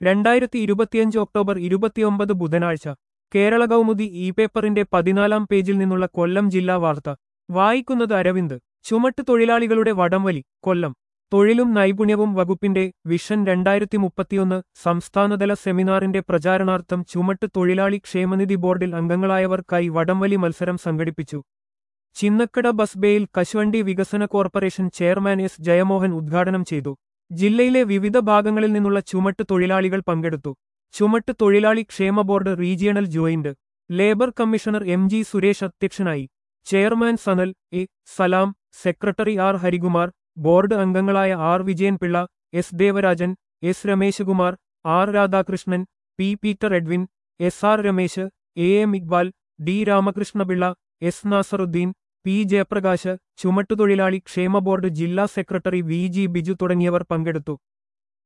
രണ്ടായിരത്തി ഇരുപത്തിയഞ്ച് ഒക്ടോബർ ഇരുപത്തിയൊമ്പത് ബുധനാഴ്ച കേരള കൗമുദി ഇ പേപ്പറിന്റെ പതിനാലാം പേജിൽ നിന്നുള്ള കൊല്ലം ജില്ലാ വാർത്ത വായിക്കുന്നത് അരവിന്ദ് ചുമട്ട് തൊഴിലാളികളുടെ വടംവലി കൊല്ലം തൊഴിലും നൈപുണ്യവും വകുപ്പിന്റെ വിഷൻ രണ്ടായിരത്തി മുപ്പത്തിയൊന്ന് സംസ്ഥാനതല സെമിനാറിന്റെ പ്രചാരണാർത്ഥം ചുമട്ട് തൊഴിലാളി ക്ഷേമനിധി ബോർഡിൽ അംഗങ്ങളായവർക്കായി വടംവലി മത്സരം സംഘടിപ്പിച്ചു ചിന്നക്കട ബസ് ബേയിൽ കശുവണ്ടി വികസന കോർപ്പറേഷൻ ചെയർമാൻ എസ് ജയമോഹൻ ഉദ്ഘാടനം ചെയ്തു ജില്ലയിലെ വിവിധ ഭാഗങ്ങളിൽ നിന്നുള്ള ചുമട്ട് തൊഴിലാളികൾ പങ്കെടുത്തു ചുമട്ട് തൊഴിലാളി ക്ഷേമ board regional joint labour commissioner M G Suresh അധ്യക്ഷനായി chairman Sanal A Salam secretary R Harikumar board അംഗങ്ങളായ R Vijayanpillai S Devarajan S Rameshkumar R Radhakrishnan P Peter Edwin S R Ramesh A M Iqbal D Ramakrishnapillai S Nasaruddin P Jayaprakash ചുമട്ടുതൊഴിലാളി ക്ഷേമ ബോർഡ് ജില്ലാ സെക്രട്ടറി വി ജി ബിജു തുടങ്ങിയവർ പങ്കെടുത്തു